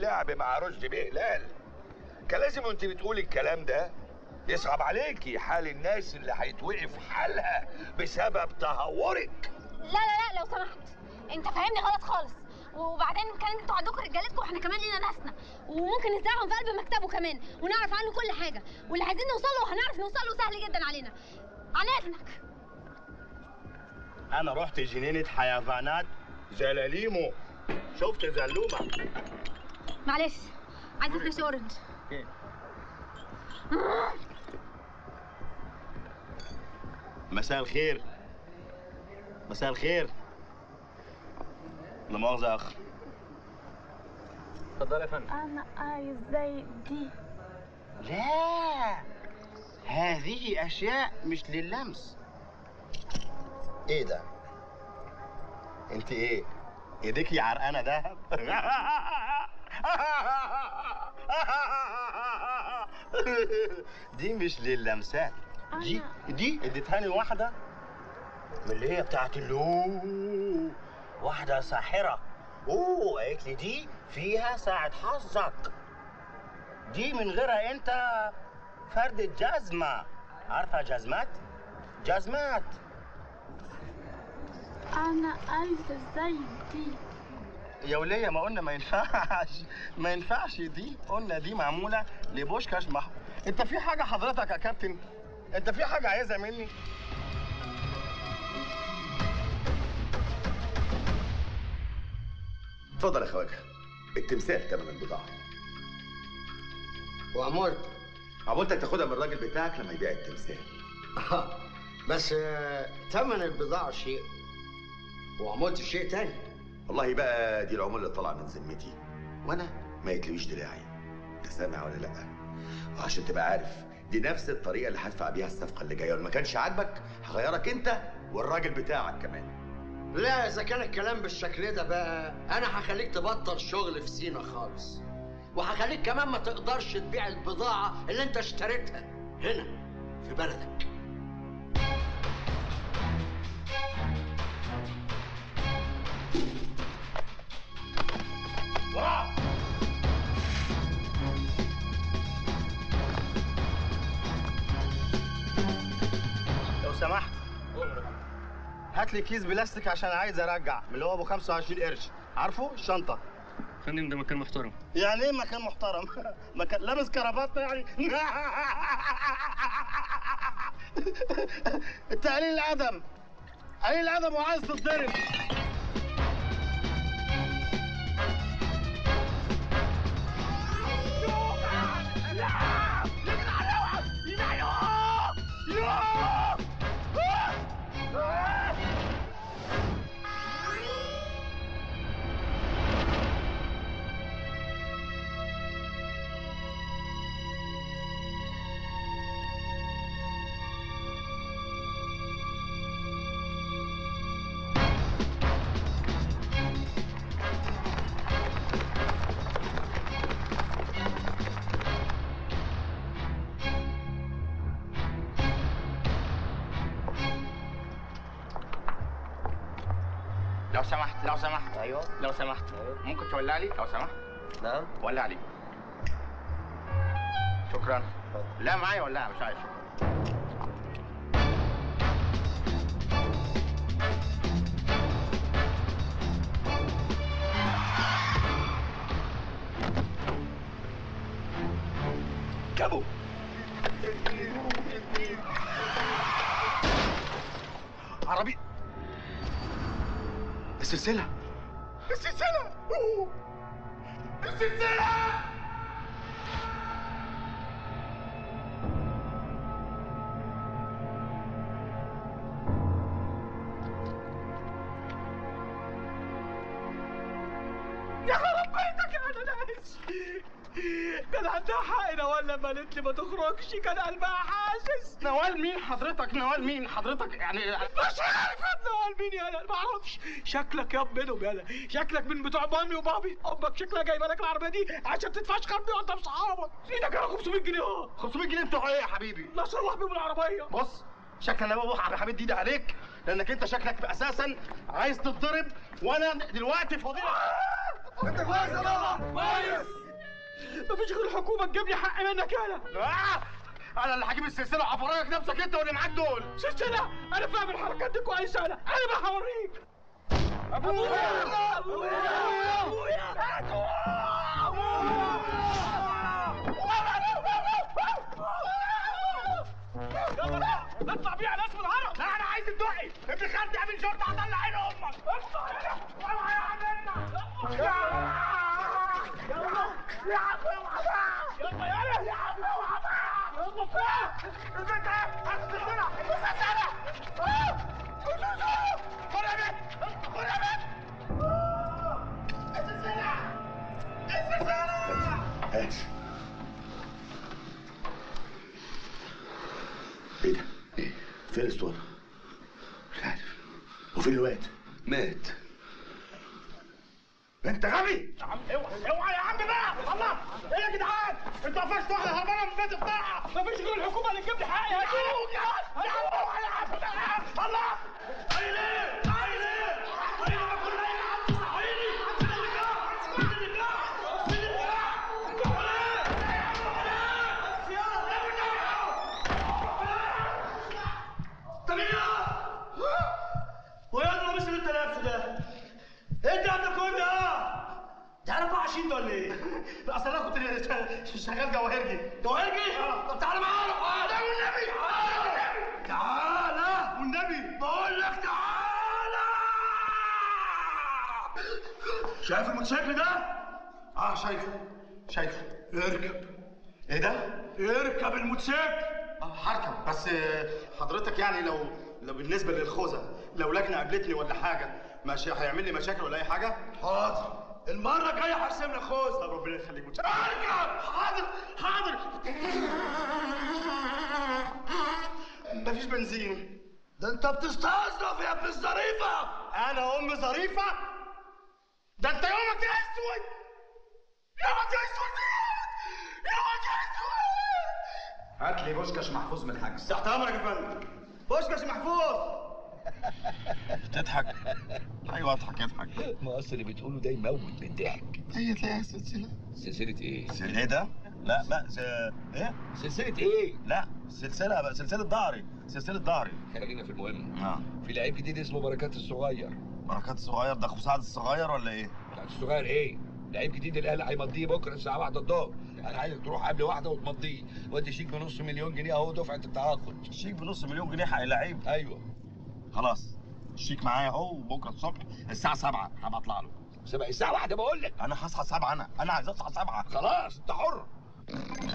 اللعب مع رشدي بيه هلال كان لازم وانت بتقولي الكلام ده يصعب عليكي حال الناس اللي هيتوقف حالها بسبب تهورك لا لا لا لو سمحت انت فاهمني غلط خالص وبعدين كان انتوا عندكم رجالتكم واحنا كمان لينا ناسنا وممكن نزرعهم في قلب مكتبه كمان ونعرف عنه كل حاجه واللي عايزين نوصل له هنعرف نوصل له سهل جدا علينا عن اذنك انا رحت جنينه حيوانات زلاليمو شفت زلومه معلش عايزه فريش اورنج مساء الخير مساء الخير لا مؤاخذة يا أخ اتفضل يا فندم انا عايز زي دي لا هذه أشياء مش لللمس إيه ده؟ أنت إيه؟ إيديكي عرقانة دهب؟ دي مش لللمسات دي دي اديتهاني واحدة من اللي هي بتاعت اللو واحدة ساحرة اوه قالت لي دي فيها ساعة حظك دي من غيرها انت فردة جزمة عارفة جزمات؟ جزمات انا عايزه زي دي يا ولية ما قلنا ما ينفعش ما ينفعش دي قلنا دي معمولة لبوشكاش مح انت في حاجة حضرتك يا كابتن انت في حاجة عايزها مني اتفضل يا خواجه التمثال تمن البضاعه وعمولت عمولتك تاخدها من الراجل بتاعك لما يبيع التمثال آه، بس آه، تمن البضاعة شيء وعمولت شيء تاني والله بقى دي العمولة اللي طالعة من ذمتي وانا ما يتلويش دراعي انت سامع ولا لا وعشان تبقى عارف دي نفس الطريقة اللي هدفع بيها الصفقة اللي جاية ولو ما كانش عاجبك هغيرك انت والراجل بتاعك كمان لا إذا كان الكلام بالشكل ده بقى أنا هخليك تبطل شغل في سينا خالص وهخليك كمان ما تقدرش تبيع البضاعة اللي أنت اشتريتها هنا في بلدك لو سمحت هات لي كيس بلاستيك عشان عايز ارجع من اللي هو ابو 25 قرش عارفه الشنطه فندم ده مكان محترم يعني ايه مكان محترم مكان لابس كرافته يعني انت قليل الادب قليل الادب وعايز تتضرب لو سمحت لو سمحت ايوه لو سمحت ممكن تولع لي لو سمحت نعم ولع لي شكرا لا معايا ولا مش عايز شكرا كابو عربي السلسله السلسله السلسله يا خرب بيتك يا ناس كان عندها حق نوال لما قالت لي ما تخرجش كان قلبها حاسس نوال مين حضرتك نوال مين حضرتك يعني مش عارف نوال مين يالا ما اعرفش شكلك ياب منهم يالا شكلك من بتوع مامي وبابي امك شكلها جايبه لك العربيه دي عشان تتفشخر بيها وانت واصحابك ايدك على 500 جنيه اهو 500 جنيه بتوع ايه يا حبيبي لا صلح بيهم العربيه بص شكل انا بابا يا حبيبي ايدي عليك لانك انت شكلك اساسا عايز تتضرب وانا دلوقتي فاضي انت كويس يا بابا كويس مفيش غير الحكومه تجيب لي حق منك يالا آه! انا اللي هجيب السلسله وهفرجك نفسك انت واللي معاك دول سلسله انا فاهم الحركات دي كويس انا انا بقى هوريك ابويا ابويا ابويا يلا اطلع بيها على اسم الهرم لا انا عايز الدقي ابن خالتي عامل شرطه هطلع عين امك اطلع هنا اوعى يا عمنا يلا يا عم اوعى يلا يلا يا عم اوعى يلا فين البيت اهي هتستخدمها هتستخدمها خد يا بنت خد يا بنت السلسلة السلسلة ماشي ايه ده؟ ايه؟ فين الاسطوانة؟ مش عارف وفين الواد؟ مات انت غبي يا عم اوعى اوعى يا عم بقى الله ايه يا جدعان انتوا قفشتوا واحده هربانه من البيت بتاعها مفيش غير الحكومه اللي تجيب لي حقي يا يا عم يا عم اوعى يا عم بقى الله عيني عيني عيني ما كنا يا عم عيني ويلا مش اللي انت لابسه ده انت عندك كل اه ده انا 24 ده ولا ايه؟ اصل انا كنت شغال جواهرجي جواهرجي؟ طب تعالى معانا تعالى والنبي تعالى تعالى والنبي بقول لك تعالى شايف الموتوسيكل ده؟ اه شايفه شايفه اركب ايه ده؟ اركب الموتوسيكل اه هركب بس آه، حضرتك يعني لو لو بالنسبه للخوذه لو لجنه قابلتني ولا حاجه مش هيعمل لي مشاكل ولا اي حاجه؟ حاضر المره الجايه هرسم لك خوذه طب ربنا يخليك متشكر اركب حاضر حاضر مفيش بنزين ده انت بتستظرف يا ابن الظريفه انا ام ظريفه ده انت يومك اسود يومك اسود يومك اسود هات لي بوشكاش محفوظ من الحجز تحت امرك يا فندم بوشكاش محفوظ تضحك ايوه اضحك اضحك ما اصل اللي بتقوله ده يموت من الضحك هي تلاقيها سلسله سلسلة ايه؟ ايه ده؟ لا لا س... ايه؟ سلسلة ايه؟ لا سلسله بقى سلسله ظهري سلسله ظهري خلينا في المهم اه في لعيب جديد اسمه بركات الصغير بركات الصغير ده اخو سعد الصغير ولا ايه؟ بتاعت الصغير ايه؟ لعيب جديد الاهلي هيمضيه بكره الساعه 1 الظهر انا عايزك تروح قبل واحده وتمضيه وادي شيك بنص مليون جنيه اهو دفعه التعاقد شيك بنص مليون جنيه حق لعيب ايوه خلاص الشيك معايا اهو وبكره الصبح الساعه 7 هبقى اطلع له سبق الساعه واحدة بقول لك انا هصحى 7 انا انا عايز اصحى 7 خلاص انت حر